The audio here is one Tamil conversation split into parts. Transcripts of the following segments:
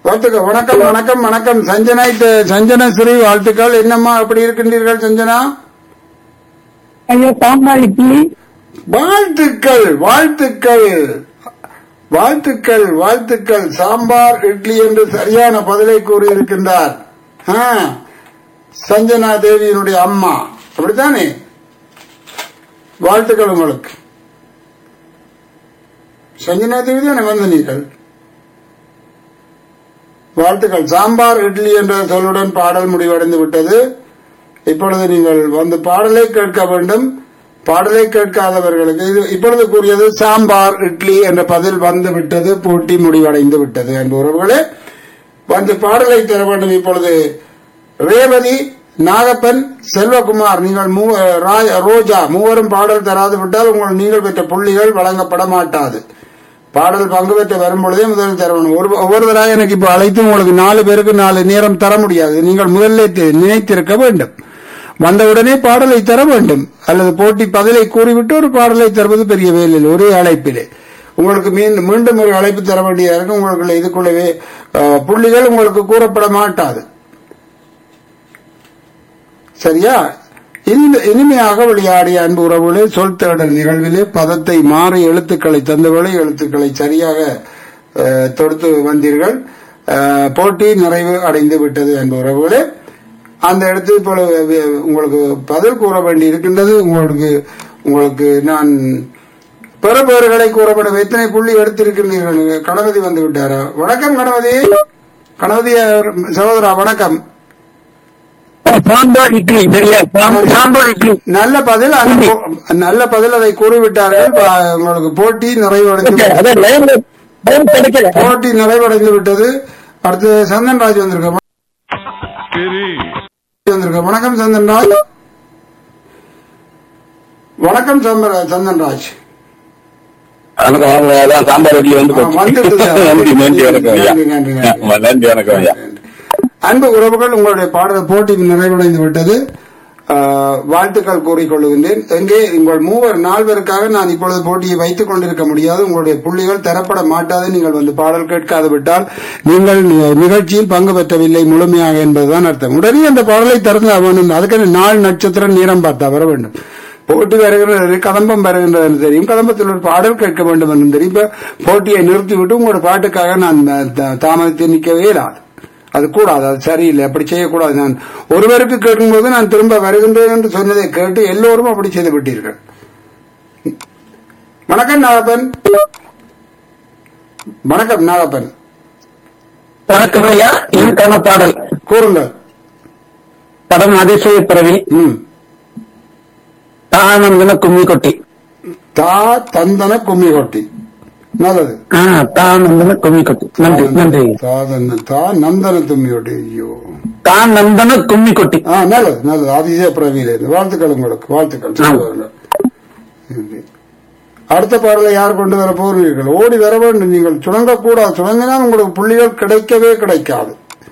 வாழ்த்துக்கள் வணக்கம் வணக்கம் வணக்கம் சஞ்சனா த- சஞ்சனா ஸ்ரீ வாழ்த்துக்கள் என்னம்மா எப்படி இருக்கின்றீர்கள் சஞ்சனா ஐயா சாம்பார் இட்லி வாழ்த்துக்கள் வாழ்த்துக்கள் வாழ்த்துக்கள் வாழ்த்துக்கள் சாம்பார் இட்லி என்று சரியான பதிலை கூறியிருக்கின்றார் ஆ, சஞ்சனா தேவியினுடைய அம்மா அப்படித்தானே வாழ்த்துக்கள் உங்களுக்கு சஞ்சனா தேவி தானே வந்தனீர்கள் வாழ்த்துக்கள் சாம்பார் இட்லி என்ற சொல்லுடன் பாடல் முடிவடைந்து விட்டது இப்பொழுது நீங்கள் வந்து பாடலை கேட்க வேண்டும் பாடலை கேட்காதவர்களுக்கு இது இப்பொழுது கூறியது சாம்பார் இட்லி என்ற பதில் வந்து விட்டது போட்டி முடிவடைந்து விட்டது என்ற உறவுகளே வந்து பாடலை தர வேண்டும் இப்பொழுது ரேவதி நாகப்பன் செல்வகுமார் நீங்கள் மூ- ராய்- ரோஜா மூவரும் பாடல் தராது விட்டால் உங்கள் நீங்கள் பெற்ற புள்ளிகள் வழங்கப்பட மாட்டாது பாடல் பங்கு பெற்று வரும் பொழுதே முதலில் தர வேண்டும் ஒரு ஒவ்வொருவராக எனக்கு இப்போ அழைத்து உங்களுக்கு நாலு பேருக்கு நாலு நேரம் தர முடியாது நீங்கள் முதல்ல தி- நினைத்திருக்க வேண்டும் வந்தவுடனே பாடலை தர வேண்டும் அல்லது போட்டி பதிலை கூறிவிட்டு ஒரு பாடலை தருவது பெரிய வேலையில் ஒரே அழைப்பிலே உங்களுக்கு மீண்டும் மீண்டும் ஒரு அழைப்பு தர வேண்டியதா இருக்கும் உங்களுக்கு இதுக்குள்ளவே அஹ், புள்ளிகள் உங்களுக்கு கூறப்பட மாட்டாது சரியா இந்த இனிமையாக விளையாடிய அன்பு உறவுகளே சொல் தேடல் நிகழ்விலே பதத்தை மாறி எழுத்துக்களை தந்தவளை எழுத்துக்களை சரியாக அஹ், தொடுத்து வந்தீர்கள் அஹ், போட்டி நிறைவு அடைந்து விட்டது அன்பு உறவுகளே அந்த இடத்தில் இப்பொழுது வே- உங்களுக்கு பதில் கூற வேண்டி இருக்கின்றது உங்களுக்கு உங்களுக்கு நான் பெறுபேறுகளை கூறப்படும் எத்தனை புள்ளி எடுத்திருக்கின்றீர்கள் கணபதி வந்து விட்டாரா வணக்கம் கணபதி கணபதி அவர் சகோதரா வணக்கம் சாம்பார் இட்லி சரியா சாம்- சாம்பார் இட்லி நல்ல பதில் அந்த போ- நல்ல பதில் அதை கூறிவிட்டார்கள் ப- உங்களுக்கு போட்டி நிறைவடைந்து அதான் லைன்ல லைன் கிடைக்கல போட்டி நிறைவடைந்து விட்டது அடுத்து சந்தன்ராஜ் வந்திருக்க வந்திருக்க வணக்கம் சந்தன்ராஜ் வணக்கம் சந்தர- சந்தன்ராஜ் வணக்கம் வாங்க அதான் சாம்பார் இட்லி வந்து ஆ, வந்துட்டுது. நன்றி நன்றி வணக்கம் ஐயா நன்றி, நன்றி, நன்றி. ஆமா, நன்றி வணக்கம் ஐயா அன்பு உறவுகள் உங்களுடைய பாடல் போட்டி நிறைவடைந்து விட்டது ஆஹ், வாழ்த்துக்கள் கூறிக்கொள்கின்றேன் எங்கே உங்கள் மூவர் நால்வருக்காக நான் இப்பொழுது போட்டியை வைத்துக் கொண்டிருக்க முடியாது உங்களுடைய புள்ளிகள் தரப்பட மாட்டாது நீங்கள் வந்து பாடல் கேட்காது விட்டால் நீங்கள் நி- நிகழ்ச்சியில் பங்கு பெற்றவில்லை முழுமையாக என்பதுதான் அர்த்தம் உடனே அந்த பாடலை திறந்து வேண்டும் அதுக்கு நாள் நட்சத்திரம் நேரம் பார்த்தா வர வேண்டும் போட்டி வருகிறது கதம்பம் வருகின்றது என்று தெரியும் கதம்பத்தில் ஒரு பாடல் கேட்க வேண்டும் என்று தெரியும் இப்ப போட்டியை நிறுத்திவிட்டு உங்களோட பாட்டுக்காக நான் த- தாமதித்து நிற்கவே இயலாது அது கூடாது அது சரியில்லை அப்படி செய்யக்கூடாது நான் ஒருவருக்கு கேட்கும்போது நான் திரும்ப வருகின்றேன் என்று சொன்னதை கேட்டு எல்லோரும் அப்படி செய்து விட்டீர்கள் வணக்கம் நாகப்பன் வணக்கம் நாகப்பன் வணக்கம் ஐயா இதுக்கான பாடல் கூறுங்கள் படம் அதிசய பிறவி ம் தானந்தன கும்மி கொட்டி தா தந்தன கும்மி கொட்டி நல்லது ஆ தானந்தன கும்மி கொட்டி நன்றி நன்றி தாதன தா நந்தன தும்மி கொட்டி ஐயோ தானந்தன கும்மி கொட்டி ஆ நல்லது நல்லது அதிசய பிரவியிலிருந்து வாழ்த்துக்கள் உங்களுக்கு வாழ்த்துக்கள் சகோதரர்கள். அடுத்த பாடலை யார் கொண்டு வர போகிறீர்கள் ஓடி வர வேண்டும் நீங்கள் சுணங்கக்கூடாது சுணங்கினால் உங்களுக்கு புள்ளிகள் கிடைக்கவே கிடைக்காது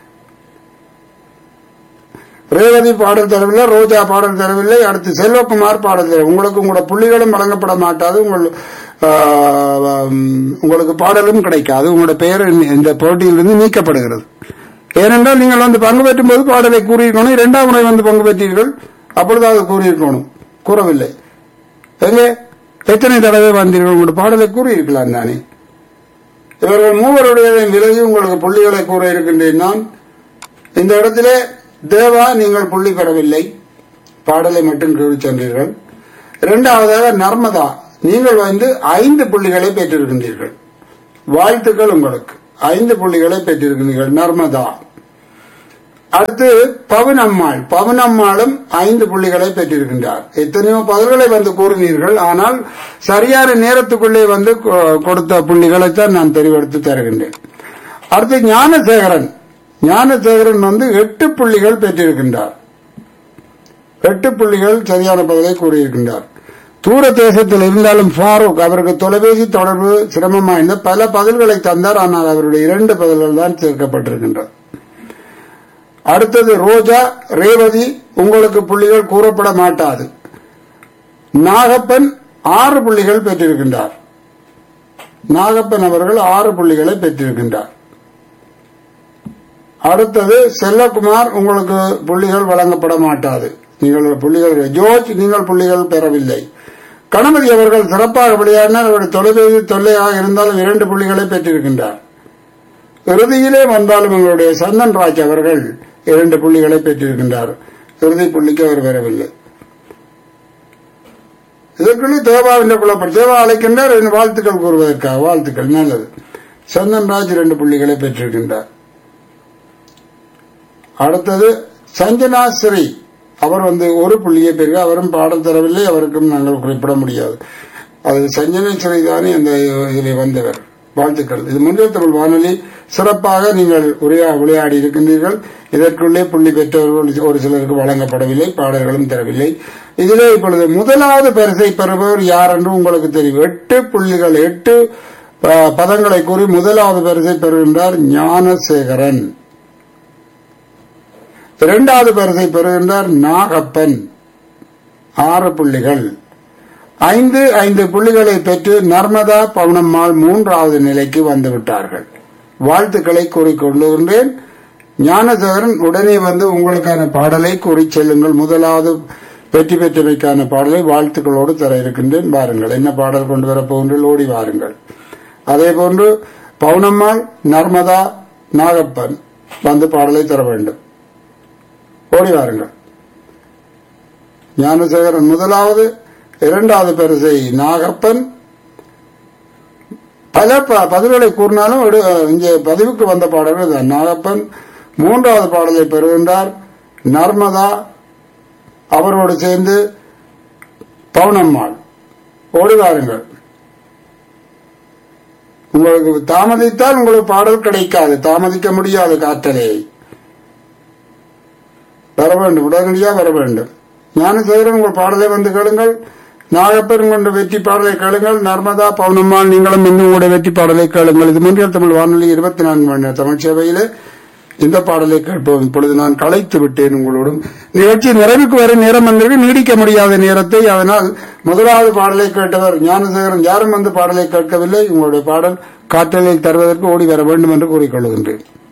ரேவதி பாடல் தரவில்லை ரோஜா பாடல் தரவில்லை அடுத்து செல்வகுமார் பாடல் தர உங்களுக்கு உங்களோட புள்ளிகளும் வழங்கப்பட மாட்டாது உங்கள் ஆ, உம், உங்களுக்கு பாடலும் கிடைக்காது உங்களோட பெயர் இந்த- இந்த போட்டியிலிருந்து நீக்கப்படுகிறது ஏனென்றால் நீங்கள் வந்து பங்கு பெற்றும் போது பாடலை கூறியிருக்கணும் இரண்டாம் முறை வந்து பங்கு பெற்றீர்கள் அப்பொழுது அதை கூறியிருக்கணும் கூறவில்லை எங்கே எத்தனை தடவை வந்தீர்கள் உங்களோட பாடலை கூறியிருக்கலாம் தானே இவர்கள் மூவருடைய விலகி உங்களுக்கு புள்ளிகளை கூற இருக்கின்றேன் நான் இந்த இடத்திலே தேவா நீங்கள் புள்ளி பெறவில்லை பாடலை மட்டும் கூறி சென்றீர்கள் இரண்டாவதாக நர்மதா நீங்கள் வந்து ஐந்து புள்ளிகளை பெற்றிருக்கின்றீர்கள் வாழ்த்துக்கள் உங்களுக்கு ஐந்து புள்ளிகளை பெற்றிருக்கின்றீர்கள் நர்மதா அடுத்து பவனம்மாள் பவனம்மாளும் ஐந்து புள்ளிகளை பெற்றிருக்கின்றார் எத்தனையோ பதில்களை வந்து கூறினீர்கள் ஆனால் சரியான நேரத்துக்குள்ளே வந்து கொ- கொடுத்த புள்ளிகளைத்தான் நான் தெரிவெடுத்து தருகின்றேன் அடுத்து ஞானசேகரன் ஞானசேகரன் வந்து எட்டு புள்ளிகள் பெற்றிருக்கின்றார் எட்டு புள்ளிகள் சரியான பதிலை கூறியிருக்கின்றார் தூர தேசத்தில் இருந்தாலும் ஃபாரூக் அவருக்கு தொலைபேசி தொடர்பு சிரமமாயிருந்த பல பதில்களை தந்தார் ஆனால் அவருடைய இரண்டு பதில்கள் தான் சேர்க்கப்பட்டிருக்கின்றன அடுத்தது ரோஜா ரேவதி உங்களுக்கு புள்ளிகள் கூறப்பட மாட்டாது நாகப்பன் ஆறு புள்ளிகள் பெற்றிருக்கின்றார் நாகப்பன் அவர்கள் ஆறு புள்ளிகளை பெற்றிருக்கின்றார் அடுத்தது செல்லகுமார் உங்களுக்கு புள்ளிகள் வழங்கப்பட மாட்டாது நீங்கள் புள்ளிகள் ஜோர்ஜ் நீங்கள் புள்ளிகள் பெறவில்லை கணபதி அவர்கள் சிறப்பாக விளையாடினார் அவருடைய தொலைபேசி தொல்லையாக இருந்தாலும் இரண்டு புள்ளிகளை பெற்றிருக்கின்றார் இறுதியிலே வந்தாலும் எங்களுடைய சந்தன் ராஜ் அவர்கள் இரண்டு புள்ளிகளை பெற்றிருக்கின்றார் இறுதி புள்ளிக்கு அவர் பெறவில்லை இதற்குள்ளே தேவாவின் குழப்பம் தேவா அழைக்கின்றார் என் வாழ்த்துக்கள் கூறுவதற்காக வாழ்த்துக்கள் நல்லது சந்தன் ராஜ் இரண்டு புள்ளிகளை பெற்றிருக்கின்றார் அடுத்தது சஞ்சனா ஸ்ரீ அவர் வந்து ஒரு புள்ளியை பெறுக அவரும் பாடல் தரவில்லை அவருக்கும் நாங்கள் குறிப்பிட முடியாது அது சஞ்சனா ஸ்ரீ தானே அந்த இதில் வந்தவர் வாழ்த்துக்கள் இது முன்னில் தமிழ் வானொலி சிறப்பாக நீங்கள் உரையா விளையாடி இருக்கின்றீர்கள் இதற்குள்ளே புள்ளி பெற்றவர்கள் ஒரு சிலருக்கு வழங்கப்படவில்லை பாடல்களும் தரவில்லை இதிலே இப்பொழுது முதலாவது பரிசை பெறுபவர் யார் என்று உங்களுக்கு தெரியும் எட்டு புள்ளிகள் எட்டு ப- பதங்களை கூறி முதலாவது பரிசை பெறுகின்றார் ஞானசேகரன் இரண்டாவது பரிசை பெறுகின்றார் நாகப்பன் ஆறு புள்ளிகள் ஐந்து ஐந்து புள்ளிகளை பெற்று நர்மதா பவுனம்மாள் மூன்றாவது நிலைக்கு வந்துவிட்டார்கள் வாழ்த்துக்களை கூறிக்கொள்ளுகின்றேன் ஞானசேகரன் உடனே வந்து உங்களுக்கான பாடலை கூறி செல்லுங்கள் முதலாவது வெற்றி பெற்றமைக்கான பாடலை வாழ்த்துக்களோடு தர இருக்கின்றேன் வாருங்கள் என்ன பாடல் கொண்டு வரப் போகின்றீர்கள் ஓடி வாருங்கள் அதே போன்று பவுனம்மாள் நர்மதா நாகப்பன் வந்து பாடலை தர வேண்டும் ஓடி வாருங்கள் ஞானசேகரன் முதலாவது இரண்டாவது பரிசை நாகப்பன் பல ப- பதில்களை கூறினாலும் ஒரு, இங்கே பதிவுக்கு வந்த பாடல்கள் தான் நாகப்பன் மூன்றாவது பாடலை பெறுகின்றார் நர்மதா அவரோடு சேர்ந்து பவுனம்மாள் ஓடி வாருங்கள் உங்களுக்கு தாமதித்தால் உங்களுக்கு பாடல் கிடைக்காது தாமதிக்க முடியாது காற்றலையை வர வேண்டும் உடனடியாக வர வேண்டும் ஞானசேகரன் உங்கள் பாடலை வந்து கேளுங்கள் நாகப்பெரும் கொண்ட வெற்றி பாடலை கேளுங்கள் நர்மதா பவுனம்மாள் நீங்களும் இன்னும் கூட வெற்றி பாடலை கேளுங்கள் இது முன்றியல் தமிழ் வானொலி இருபத்தி நான்கு மணி நேர தமிழ் சேவையிலே இந்த பாடலை கேட்போம் இப்பொழுது நான் களைத்து விட்டேன் உங்களோடும் நிகழ்ச்சி நிறைவுக்கு வரை நேரம் வந்திருக்கு நீடிக்க முடியாத நேரத்தை அதனால் முதலாவது பாடலை கேட்டவர் ஞானசேகரன் யாரும் வந்து பாடலை கேட்கவில்லை உங்களுடைய பாடல் காற்றலில் தருவதற்கு ஓடி வர வேண்டும் என்று கூறிக்கொள்கின்றேன்